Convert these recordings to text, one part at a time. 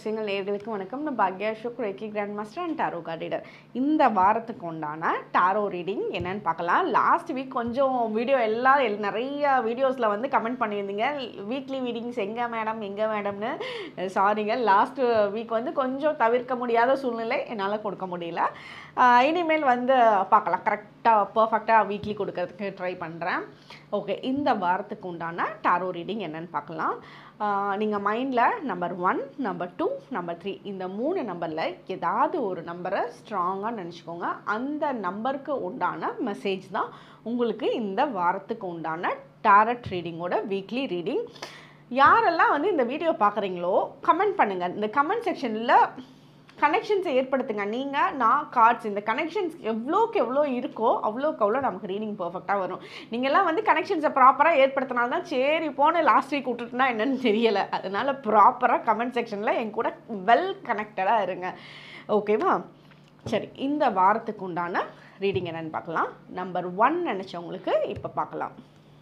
வரிசைகள் நேர்களுக்கு வணக்கம் நான் பாக்யா Ashok reiki grand master and tarot card reader இந்த வாரத்துக்கு உண்டான டாரோ ரீடிங் என்னன்னு பார்க்கலாம் லாஸ்ட் வீக் கொஞ்சம் வீடியோ எல்லாம் எல்- நிறைய வீடியோஸில் வந்து கமெண்ட் பண்ணியிருந்தீங்க வீக்லி ரீடிங்ஸ் எங்கே மேடம் எங்கே மேடம்னு சாரிங்க லாஸ்ட் வீக் வந்து கொஞ்சம் தவிர்க்க முடியாத சூழ்நிலை என்னால் கொடுக்க முடியல ஆஹ் இனிமேல் வந்து பார்க்கலாம் கரெக்டாக பர்ஃபெக்டாக வீக்லி கொடுக்கறதுக்கு ட்ரை பண்ணுறேன் ஓகே இந்த வாரத்துக்கு உண்டான டாரோ ரீடிங் என்னன்னு பார்க்கலாம் நீங்கள் மைண்டில் number one number two number three இந்த மூணு நம்பரில் ஏதாவது ஒரு நம்பரை ஸ்ட்ராங்காக நினச்சிக்கோங்க அந்த நம்பருக்கு உண்டான மெசேஜ் தான் உங்களுக்கு இந்த வாரத்துக்கு உண்டான டாரட் ரீடிங்கோட வீக்லி ரீடிங் யாரெல்லாம் வந்து இந்த வீடியோ பார்க்குறீங்களோ கமெண்ட் பண்ணுங்கள் இந்த கமெண்ட் செக்ஷனில் கனெக்ஷன்ஸை ஏற்படுத்துங்க நீங்கள் நான் கார்ட்ஸ் இந்த கனெக்ஷன்ஸ் எவ்வளோக்கு எவ்வளோ இருக்கோ அவ்வளோக்கு அவ்வளோ நமக்கு ரீடிங் பர்ஃபெக்டாக வரும் நீங்கள்லாம் வந்து கனெக்ஷன்ஸை ப்ராப்பராக ஏற்படுத்தினால்தான் தான் சரி போன லாஸ்ட் வீக் விட்டுட்டுனா என்னன்னு தெரியலை அதனால் ப்ராப்பராக கமெண்ட் செக்ஷனில் என் கூட வெல் கனெக்டடாக இருங்க ஓகேவா சரி இந்த வாரத்துக்கு உண்டான ரீடிங் என்னன்னு பார்க்கலாம் நம்பர் ஒன் நினச்சவங்களுக்கு இப்போ பார்க்கலாம்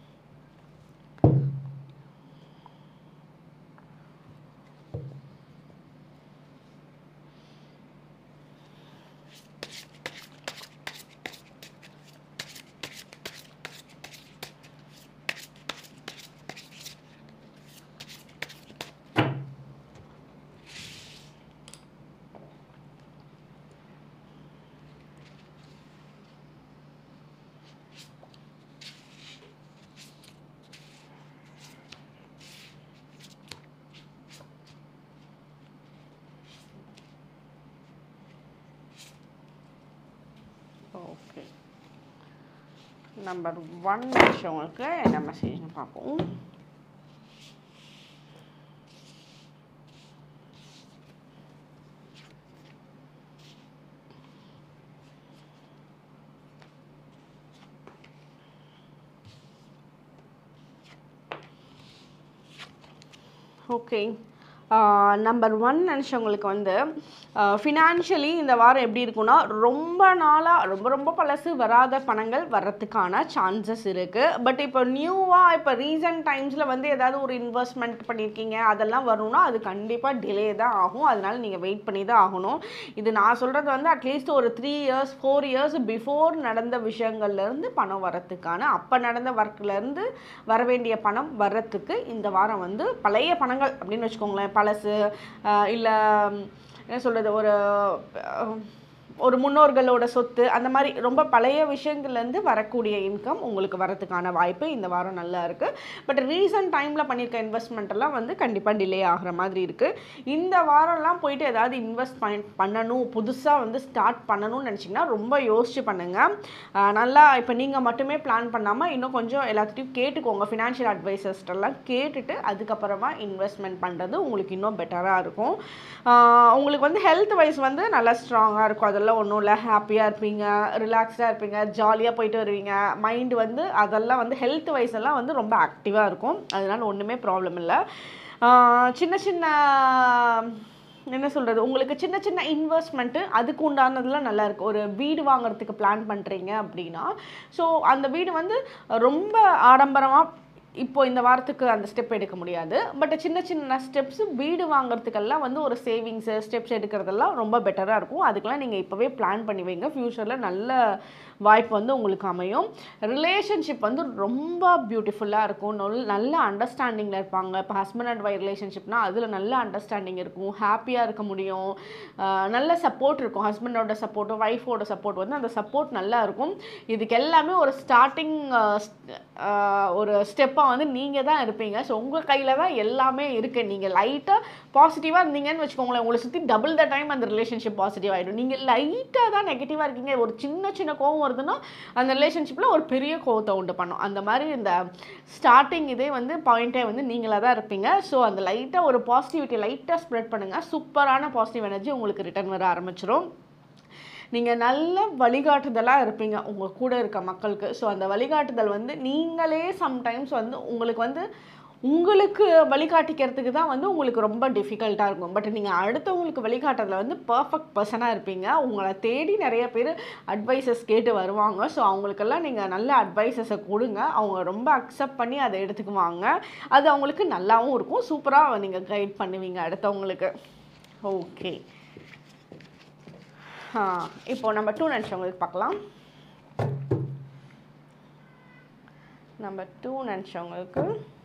ஓகே நம்பர் ஒன் நினச்சவங்களுக்கு என்ன மெசேஜ்னு பார்ப்போம் ஓகே நம்பர் ஒன் நினச்சவங்களுக்கு வந்து ஃபினான்ஷியலி இந்த வாரம் எப்படி இருக்கும்னா ரொம்ப நாளாக ரொம்ப ரொம்ப பழசு வராத பணங்கள் வர்றதுக்கான சான்சஸ் இருக்குது பட் இப்போ நியூவாக இப்போ ரீசன்ட் டைம்ஸில் வந்து ஏதாவது ஒரு இன்வெஸ்ட்மெண்ட் பண்ணியிருக்கீங்க அதெல்லாம் வரணும்னா அது கண்டிப்பாக டிலே தான் ஆகும் அதனால நீங்கள் வெயிட் பண்ணி தான் ஆகணும் இது நான் சொல்கிறது வந்து அட்லீஸ்ட் ஒரு three years four years before நடந்த விஷயங்கள்லேருந்து பணம் வரத்துக்கான அப்போ நடந்த ஒர்க்லேருந்து வர வேண்டிய பணம் வர்றதுக்கு இந்த வாரம் வந்து பழைய பணங்கள் அப்படின்னு வச்சுக்கோங்களேன் பழசு இல்லை என்ன சொல்கிறது ஒரு அஹ், ஒரு முன்னோர்களோட சொத்து அந்த மாதிரி ரொம்ப பழைய விஷயங்கள்லேருந்து வரக்கூடிய இன்கம் உங்களுக்கு வரதுக்கான வாய்ப்பு இந்த வாரம் நல்லா இருக்குது பட் ரீசன்ட் டைமில் பண்ணியிருக்க இன்வெஸ்ட்மெண்ட் எல்லாம் வந்து கண்டிப்பாக டிலே ஆகிற மாதிரி இருக்குது இந்த வாரம்லாம் போயிட்டு ஏதாவது இன்வெஸ்ட் பண்ண பண்ணணும் புதுசாக வந்து ஸ்டார்ட் பண்ணணும்னு நினச்சிங்கன்னா ரொம்ப யோசிச்சு பண்ணுங்கள் ஆஹ் நல்லா இப்போ நீங்கள் மட்டுமே பிளான் பண்ணாமல் இன்னும் கொஞ்சம் எல்லாத்துட்டையும் கேட்டுக்கோங்க ஃபினான்ஷியல் அட்வைசர்ஸ்டெல்லாம் கேட்டுட்டு அதுக்கப்புறமா இன்வெஸ்ட்மெண்ட் பண்ணுறது உங்களுக்கு இன்னும் பெட்டராக இருக்கும் ஆஹ் உங்களுக்கு வந்து ஹெல்த் வைஸ் வந்து நல்லா ஸ்ட்ராங்காக இருக்கும் அதெல்லாம் ஒன்றும் இல்லை ஹாப்பியாக இருப்பீங்க ரிலாக்ஸ்டாக இருப்பீங்க ஜாலியாக போயிட்டு வருவீங்க மைண்டு வந்து அதெல்லாம் வந்து ஹெல்த் வைஸ் எல்லாம் வந்து ரொம்ப ஆக்டிவாக இருக்கும் அதனால ஒன்றுமே ப்ராப்ளம் இல்லை ஆஹ் சின்ன சின்ன என்ன சொல்கிறது உங்களுக்கு சின்ன சின்ன இன்வெஸ்ட்மெண்ட்டு அதுக்கு உண்டானதுலாம் நல்லா இருக்கு ஒரு வீடு வாங்குறதுக்கு பிளான் பண்ணுறீங்க அப்படின்னா ஸோ அந்த வீடு வந்து ரொம்ப ஆடம்பரமாக இப்போ இந்த வாரத்துக்கு அந்த ஸ்டெப் எடுக்க முடியாது பட் சின்ன சின்ன ஸ்டெப்ஸ் வீடு வாங்குறதுக்கெல்லாம் வந்து ஒரு சேவிங்ஸு ஸ்டெப்ஸ் எடுக்கிறதெல்லாம் ரொம்ப பெட்டராக இருக்கும் அதுக்கெல்லாம் நீங்கள் இப்போவே பிளான் பண்ணி வைங்க ஃப்யூச்சரில் நல்ல வாய்ப்பு வந்து உங்களுக்கு அமையும் ரிலேஷன்ஷிப் வந்து ரொம்ப பியூட்டிஃபுல்லாக இருக்கும் நொல் நல்ல அண்டர்ஸ்டாண்டிங்கில் இருப்பாங்க இப்போ ஹஸ்பண்ட் அண்ட் ஒய்ஃப் ரிலேஷன்ஷிப்னால் அதில் நல்ல அண்டர்ஸ்டாண்டிங் இருக்கும் ஹாப்பியாக இருக்க முடியும் ஆஹ் நல்ல சப்போர்ட் இருக்கும் ஹஸ்பண்டோட சப்போர்ட்டும் ஒய்ஃபோட சப்போர்ட் வந்து அந்த சப்போர்ட் நல்லா இருக்கும் இதுக்கு எல்லாமே ஒரு ஸ்டார்டிங் ஒரு ஸ்டெப்பாக வந்து நீங்கள் தான் இருப்பீங்க ஸோ உங்கள் கையில் தான் எல்லாமே இருக்குது நீங்கள் லைட்டாக பாசிட்டிவாக இருந்தீங்கன்னு வச்சுக்கோங்களேன் உங்களை சுற்றி டபுள் த டைம் அந்த ரிலேஷன்ஷிப் பாசிட்டிவ் ஆகிடும் நீங்கள் லைட்டாக தான் நெகட்டிவாக இருக்கீங்க ஒரு சின்ன சின்ன கோவம் வருதுன்னா அந்த ரிலேஷன்ஷிப்பில் ஒரு பெரிய கோவத்தை உண்டு பண்ணும் அந்த மாதிரி இந்த ஸ்டார்டிங் இதே வந்து பாயிண்ட்டே வந்து நீங்களாக தான் இருப்பீங்க ஸோ அந்த லைட்டாக ஒரு பாசிட்டிவிட்டி லைட்டாக ஸ்ப்ரெட் பண்ணுங்கள் சூப்பரான பாசிட்டிவ் எனர்ஜி உங்களுக்கு ரிட்டர்ன் வர ஆரம்பிச்சிரும் நீங்கள் நல்ல வழிகாட்டுதலாக இருப்பீங்க உங்கள் கூட இருக்க மக்களுக்கு ஸோ அந்த வழிகாட்டுதல் வந்து நீங்களே சம்டைம்ஸ் வந்து உங்களுக்கு வந்து உங்களுக்கு வழிகாட்டிக்கிறதுக்கு தான் வந்து உங்களுக்கு ரொம்ப டிஃபிகல்ட்டாக இருக்கும் பட் நீங்கள் அடுத்தவங்களுக்கு வழிகாட்டுறதுல வந்து பர்ஃபெக்ட் பர்சனாக இருப்பீங்க உங்களை தேடி நிறைய பேர் அட்வைசஸ் கேட்டு வருவாங்க ஸோ அவங்களுக்கெல்லாம் நீங்கள் நல்ல அட்வைசஸை கொடுங்க அவங்க ரொம்ப அக்செப்ட் பண்ணி அதை எடுத்துக்குவாங்க அது அவங்களுக்கு நல்லாவும் இருக்கும் சூப்பராக நீங்கள் கைட் பண்ணுவீங்க அடுத்தவங்களுக்கு ஓகே ஆ இப்போ நம்ம டூ நினச்சவங்களுக்கு பார்க்கலாம் நம்ம டூ நினச்சவங்களுக்கு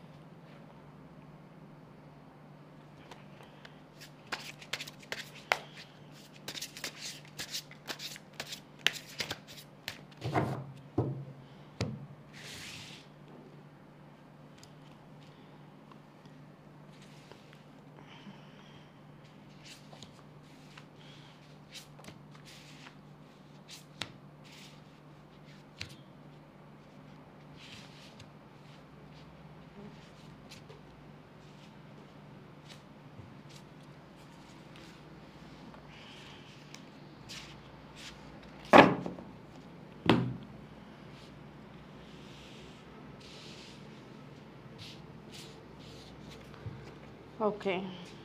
ஓகே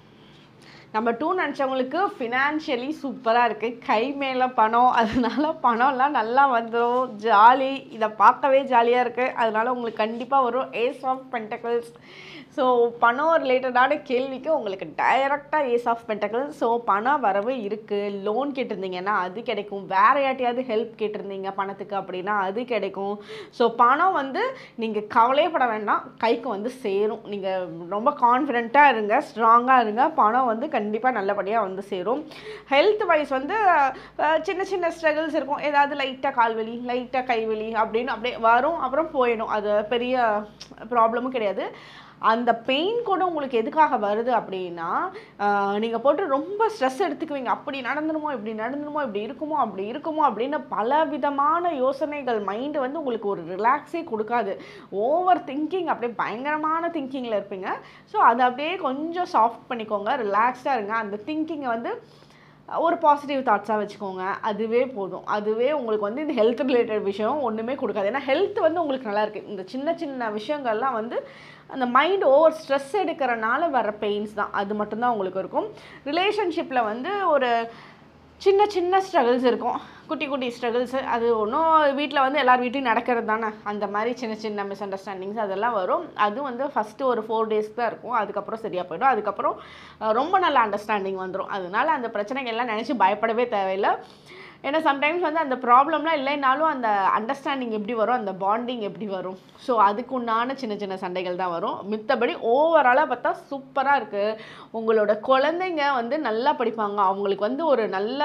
நம்ம டூ நினச்சவங்களுக்கு ஃபினான்ஷியலி சூப்பராக இருக்குது கை மேலே பணம் அதனால பணம்லாம் நல்லா வந்துடும் ஜாலி இதை பார்க்கவே ஜாலியாக இருக்குது அதனால உங்களுக்கு கண்டிப்பாக வரும் ஏஸ் ஆஃப் பென்டக்கிள்ஸ் ஸோ பணம் ரிலேட்டடான கேள்விக்கு உங்களுக்கு டைரெக்டாக ஏஸ் ஆஃப் பென்டக்கிள் ஸோ பண வரவு இருக்குது லோன் கேட்டிருந்தீங்கன்னா அது கிடைக்கும் வேற யார்ட்டையாவது ஹெல்ப் கேட்டிருந்தீங்க பணத்துக்கு அப்படின்னா அது கிடைக்கும் ஸோ பணம் வந்து நீங்கள் கவலையப்பட வேண்டாம் கைக்கு வந்து சேரும் நீங்கள் ரொம்ப கான்ஃபிடென்ட்டாக இருங்க ஸ்ட்ராங்காக இருங்க பணம் வந்து கண்டிப்பாக நல்லபடியாக வந்து சேரும் ஹெல்த் வைஸ் வந்து அஹ், சின்ன சின்ன ஸ்ட்ரகிள்ஸ் இருக்கும் ஏதாவது லைட்டாக கால்வலி லைட்டாக கைவலி அப்படின்னு அப்படியே வரும் அப்புறம் போயிடும் அது பெரிய ப்ராப்ளமும் கிடையாது அந்த பெயின் கூட உங்களுக்கு எதுக்காக வருது அப்படின்னா நீங்கள் போட்டு ரொம்ப ஸ்ட்ரெஸ் எடுத்துக்குவீங்க அப்படி நடந்துருமோ இப்படி நடந்துருமோ இப்படி இருக்குமோ அப்படி இருக்குமோ அப்படின்னு பல விதமான யோசனைகள் மைண்டு வந்து உங்களுக்கு ஒரு ரிலாக்ஸே கொடுக்காது ஓவர் திங்கிங் அப்படியே பயங்கரமான திங்கிங்கில் இருப்பீங்க ஸோ அதை அப்படியே கொஞ்சம் சாஃப்ட் பண்ணிக்கோங்க ரிலாக்ஸ்டாக இருங்க அந்த திங்கிங்கை வந்து ஒரு பாசிட்டிவ் தாட்ஸாக வச்சுக்கோங்க அதுவே போதும் அதுவே உங்களுக்கு வந்து இந்த ஹெல்த் ரிலேட்டட் விஷயம் ஒன்றுமே கொடுக்காது ஏன்னா ஹெல்த் வந்து உங்களுக்கு நல்லா இருக்குது இந்த சின்ன சின்ன விஷயங்கள்லாம் வந்து அந்த மைண்ட் ஓவர் ஸ்ட்ரெஸ் எடுக்கிறனால வர பெயின்ஸ் தான் அது மட்டும்தான் உங்களுக்கு இருக்கும் ரிலேஷன்ஷிப்பில் வந்து ஒரு சின்ன சின்ன ஸ்ட்ரகிள்ஸ் இருக்கும் குட்டி குட்டி ஸ்ட்ரகிள்ஸு அது ஒன்றும் வீட்டில் வந்து எல்லார் வீட்லையும் நடக்கிறது தானே அந்த மாதிரி சின்ன சின்ன மிஸ் அண்டர்ஸ்டாண்டிங்ஸ் அதெல்லாம் வரும் அது வந்து ஃபஸ்ட்டு ஒரு ஃபோர் டேஸ் தான் இருக்கும் அதுக்கப்புறம் சரியாக போயிடும் அதுக்கப்புறம் அஹ், ரொம்ப நல்ல அண்டர்ஸ்டாண்டிங் வந்துடும் அதனால அந்த பிரச்சனைகள்லாம் நினச்சி பயப்படவே தேவையில்லை ஏன்னா சம்டைம்ஸ் வந்து அந்த ப்ராப்ளம்லாம் இல்லைனாலும் அந்த அண்டர்ஸ்டாண்டிங் எப்படி வரும் அந்த பாண்டிங் எப்படி வரும் ஸோ அதுக்கு உண்டான சின்ன சின்ன சண்டைகள் தான் வரும் மித்தபடி ஓவராலாக பார்த்தா சூப்பராக இருக்குது உங்களோட குழந்தைங்க வந்து நல்லா படிப்பாங்க அவங்களுக்கு வந்து ஒரு நல்ல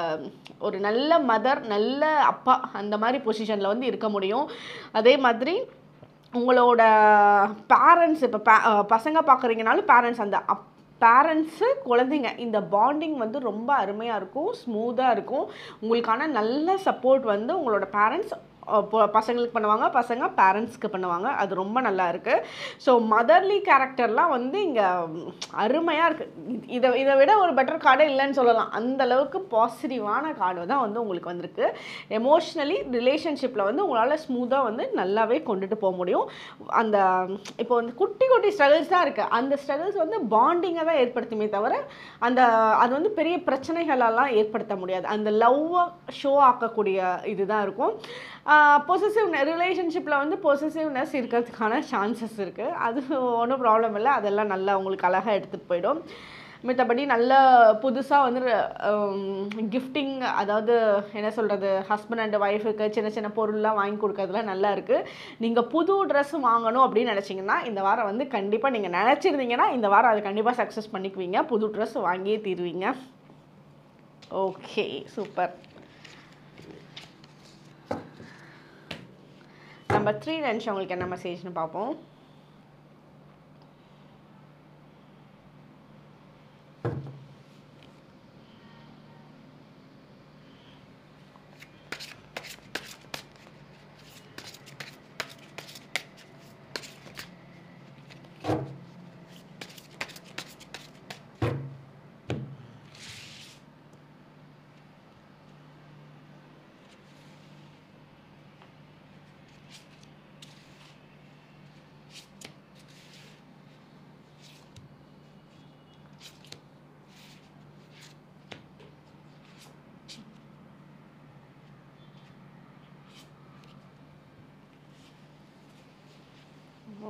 ஒரு நல்ல மதர் நல்ல அப்பா அந்த மாதிரி பொசிஷனில் வந்து இருக்க முடியும் அதே மாதிரி உங்களோட பேரண்ட்ஸ் இப்போ பசங்க பார்க்குறீங்கனாலும் பேரண்ட்ஸ் அந்த அப் பேரண்ட்ஸு குழந்தைங்க இந்த பாண்டிங் வந்து ரொம்ப அருமையாக இருக்கும் ஸ்மூத்தாக இருக்கும் உங்களுக்கான நல்ல சப்போர்ட் வந்து உங்களோட பேரண்ட்ஸ் பசங்களுக்கு பண்ணுவாங்க பசங்க பேரண்ட்ஸ்க்கு பண்ணுவாங்க அது ரொம்ப நல்லா இருக்குது ஸோ மதர்லி கேரக்டர்லாம் வந்து இங்கே அருமையாக இருக்குது இதை இதை விட ஒரு பெட்டர் கார்டே இல்லைன்னு சொல்லலாம் அந்த அளவுக்கு பாசிட்டிவான கார்டு தான் வந்து உங்களுக்கு வந்திருக்கு எமோஷ்னலி ரிலேஷன்ஷிப்பில் வந்து உங்களால் ஸ்மூத்தாக வந்து நல்லாவே கொண்டுட்டு போக முடியும் அந்த இப்போ வந்து குட்டி குட்டி ஸ்ட்ரகிள்ஸ் தான் இருக்குது அந்த ஸ்ட்ரகிள்ஸ் வந்து பாண்டிங்கை தான் ஏற்படுத்துமே தவிர அந்த அது வந்து பெரிய பிரச்சனைகளெல்லாம் ஏற்படுத்த முடியாது அந்த லவ்வை ஷோ ஆக்கக்கூடிய இதுதான் இருக்கும் பொசிசிவ் ரிலேஷன்ஷிப்பில் வந்து பொசிசிவ்னஸ் இருக்கிறதுக்கான சான்சஸ் இருக்குது அது ஒன்றும் ப்ராப்ளம் இல்லை அதெல்லாம் நல்லா உங்களுக்கு அழகாக எடுத்துகிட்டு போயிடும் மற்றபடி நல்ல புதுசாக வந்து கிஃப்டிங் அதாவது என்ன சொல்கிறது ஹஸ்பண்ட் அண்ட் ஒய்ஃபுக்கு சின்ன சின்ன பொருள்லாம் வாங்கி கொடுக்கறதுலாம் நல்லா இருக்குது நீங்கள் புது ட்ரெஸ் வாங்கணும் அப்படின்னு நினச்சிங்கன்னா இந்த வாரம் வந்து கண்டிப்பாக நீங்கள் நினச்சிருந்தீங்கன்னா இந்த வாரம் அதை கண்டிப்பாக சக்ஸஸ் பண்ணிக்குவீங்க புது ட்ரெஸ் வாங்கியே தீருவீங்க ஓகே சூப்பர் நம்பர் த்ரீ நினச்சி உங்களுக்கு என்ன மெசேஜ்னு பார்ப்போம்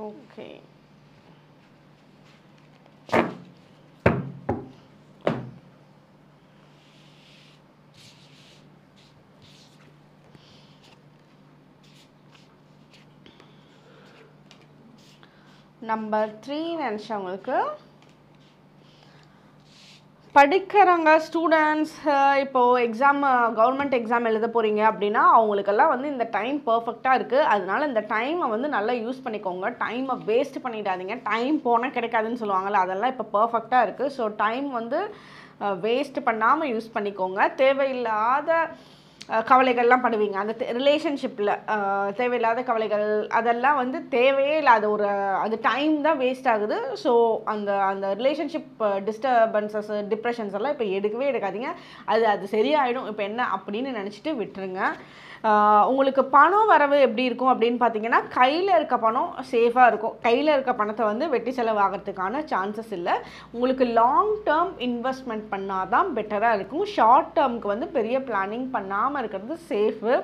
ஓகே நம்பர் த்ரீ நினச்சவங்களுக்கு படிக்கிறவங்க ஸ்டூடெண்ட்ஸ் இப்போது எக்ஸாம் கவர்மெண்ட் எக்ஸாம் எழுத போகிறீங்க அப்படின்னா அவங்களுக்கெல்லாம் வந்து இந்த டைம் பர்ஃபெக்டாக இருக்குது அதனால இந்த டைமை வந்து நல்லா யூஸ் பண்ணிக்கோங்க டைமை வேஸ்ட் பண்ணிடாதீங்க டைம் போனால் கிடைக்காதுன்னு சொல்லுவாங்கள்ல அதெல்லாம் இப்போ பர்ஃபெக்டாக இருக்குது ஸோ டைம் வந்து வேஸ்ட் பண்ணாமல் யூஸ் பண்ணிக்கோங்க தேவையில்லாத அஹ், கவலைகள்லாம் படுவீங்க அந்த ரிலேஷன்ஷிப்பில் தேவையில்லாத கவலைகள் அதெல்லாம் வந்து தேவையே இல்லாத ஒரு அது டைம் தான் வேஸ்ட் ஆகுது ஸோ அந்த அந்த ரிலேஷன்ஷிப் டிஸ்டர்பன்சஸ் டிப்ரெஷன்ஸ் எல்லாம் இப்போ எடுக்கவே எடுக்காதீங்க அது அது சரியாயிடும் இப்போ என்ன அப்படின்னு நினச்சிட்டு விட்டுருங்க ஆஹ் உங்களுக்கு பணம் வரவு எப்படி இருக்கும் அப்படின்னு பார்த்தீங்கன்னா கையில் இருக்க பணம் சேஃபாக இருக்கும் கையில் இருக்க பணத்தை வந்து வெட்டி செலவாகிறதுக்கான சான்சஸ் இல்லை உங்களுக்கு லாங் டேர்ம் இன்வெஸ்ட்மெண்ட் பண்ணால் தான் பெட்டராக இருக்கும் ஷார்ட் டேர்முக்கு வந்து பெரிய பிளானிங் பண்ணாமல் இருக்கிறது சேஃபு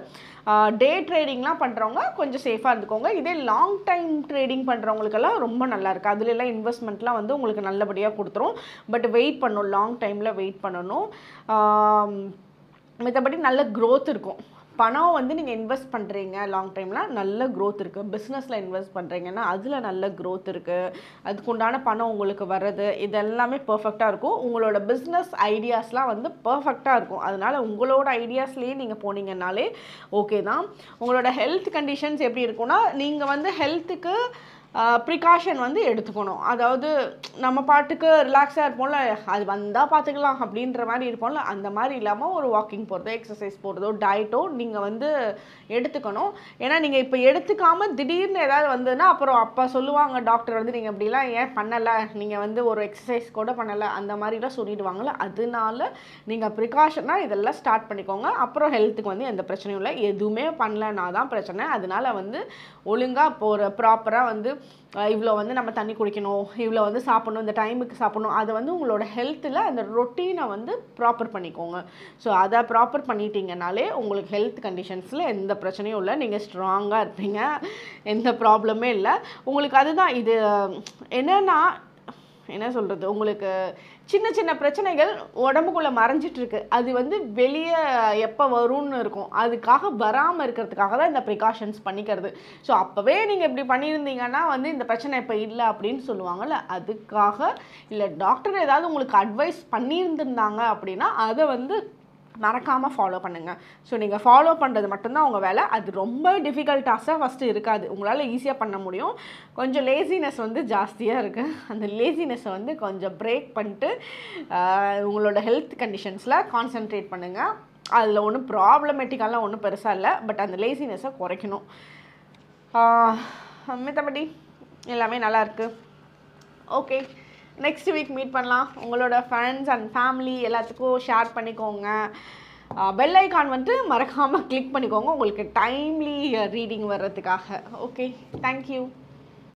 டே ட்ரேடிங்லாம் பண்ணுறவங்க கொஞ்சம் சேஃபாக இருந்துக்கோங்க இதே லாங் டைம் ட்ரேடிங் பண்ணுறவங்களுக்கெல்லாம் ரொம்ப நல்லா இருக்குது அதுல எல்லாம் இன்வெஸ்ட்மெண்ட்லாம் வந்து உங்களுக்கு நல்லபடியாக கொடுத்துரும் பட் வெயிட் பண்ணணும் லாங் டைமில் வெயிட் பண்ணணும் ஆம், மத்தபடி நல்ல growth இருக்கும் பணம் வந்து நீங்கள் இன்வெஸ்ட் பண்ணுறீங்க லாங் டைமில் நல்ல growth இருக்குது பிஸ்னஸில் இன்வெஸ்ட் பண்ணுறீங்கன்னா அதில் நல்ல growth இருக்குது அதுக்குண்டான பணம் உங்களுக்கு வர்றது இதெல்லாமே பர்ஃபெக்டாக இருக்கும் உங்களோட பிஸ்னஸ் ஐடியாஸ்லாம் வந்து பர்ஃபெக்டாக இருக்கும் அதனால் உங்களோட ஐடியாஸ்லேயே நீங்கள் போனீங்கன்னாலே ஓகே தான் உங்களோட ஹெல்த் கண்டிஷன்ஸ் எப்படி இருக்கும்னா நீங்கள் வந்து ஹெல்த்துக்கு ப்ரிகாஷன் வந்து எடுத்துக்கணும் அதாவது நம்ம பாட்டுக்கு ரிலாக்ஸாக இருப்போம்ல அது வந்தால் பார்த்துக்கலாம் அப்படின்ற மாதிரி இருப்போம்ல அந்த மாதிரி இல்லாமல் ஒரு வாக்கிங் போகிறதோ எக்ஸசைஸ் போகிறதோ டயட்டோ நீங்கள் வந்து எடுத்துக்கணும் ஏன்னா நீங்கள் இப்போ எடுத்துக்காமல் திடீர்னு ஏதாவது வந்ததுன்னா அப்புறம் அப்போ சொல்லுவாங்க டாக்டர் வந்து நீங்கள் இப்படிலாம் ஏன் பண்ணலை நீங்கள் வந்து ஒரு எக்ஸசைஸ் கூட பண்ணலை அந்த மாதிரிலாம் சொல்லிடுவாங்கள்ல அதனால நீங்கள் ப்ரிகாஷனாக இதெல்லாம் ஸ்டார்ட் பண்ணிக்கோங்க அப்புறம் ஹெல்த்துக்கு வந்து எந்த பிரச்சனையும் இல்லை எதுவுமே பண்ணலனா தான் பிரச்சனை அதனால வந்து ஒழுங்காக இப்போ ஒரு ப்ராப்பராக வந்து அஹ், இவ்வளோ வந்து நம்ம தண்ணி குடிக்கணும் இவ்வளோ வந்து சாப்பிடணும் இந்த டைமுக்கு சாப்பிடணும் அதை வந்து உங்களோட ஹெல்த்தில் அந்த ரொட்டீனை வந்து ப்ராப்பர் பண்ணிக்கோங்க ஸோ அதை ப்ராப்பர் பண்ணிட்டீங்கனாலே உங்களுக்கு ஹெல்த் கண்டிஷன்ஸில் எந்த பிரச்சனையும் இல்லை நீங்கள் ஸ்ட்ராங்காக இருப்பீங்க எந்த ப்ராப்ளமே இல்லை உங்களுக்கு அதுதான் இது என்னன்னா என்ன சொல்கிறது உங்களுக்கு சின்ன சின்ன பிரச்சனைகள் உடம்புக்குள்ளே மறைஞ்சிட்டு இருக்கு அது வந்து வெளியே எப்போ வரும்னு இருக்கும் அதுக்காக வராமல் இருக்கிறதுக்காக தான் இந்த ப்ரிகாஷன்ஸ் பண்ணிக்கிறது ஸோ அப்போவே நீங்கள் இப்படி பண்ணியிருந்தீங்கன்னா வந்து இந்த பிரச்சனை இப்போ இல்லை அப்படின்னு சொல்லுவாங்கல்ல அதுக்காக இல்லை டாக்டர் ஏதாவது உங்களுக்கு அட்வைஸ் பண்ணியிருந்திருந்தாங்க அப்படின்னா அதை வந்து மறக்காமல் ஃபாலோ பண்ணுங்கள் ஸோ நீங்கள் ஃபாலோ பண்ணுறது மட்டும்தான் உங்கள் வேலை அது ரொம்ப டிஃபிகல்ட் டாஸாக ஃபஸ்ட்டு இருக்காது உங்களால் ஈஸியாக பண்ண முடியும் கொஞ்சம் லேசினஸ் வந்து ஜாஸ்தியாக இருக்குது அந்த லேசினஸை வந்து கொஞ்சம் பிரேக் பண்ணிட்டு ஆஹ், உங்களோட ஹெல்த் கண்டிஷன்ஸில் கான்சென்ட்ரேட் பண்ணுங்கள் அதில் ஒன்றும் ப்ராப்ளமேட்டிக்கெல்லாம் ஒன்றும் பெருசாக இல்லை பட் அந்த லேசினஸை குறைக்கணும் ஆஹ், மித்தபடி எல்லாமே நல்லா இருக்குது ஓகே நெக்ஸ்ட் வீக் மீட் பண்ணலாம் உங்களோட ஃப்ரெண்ட்ஸ் அண்ட் ஃபேமிலி எல்லாத்துக்கும் ஷேர் பண்ணிக்கோங்க பெல் ஐக்கான் வந்து மறக்காமல் கிளிக் பண்ணிக்கோங்க உங்களுக்கு டைம்லி ரீடிங் வர்றதுக்காக ஓகே தேங்க்யூ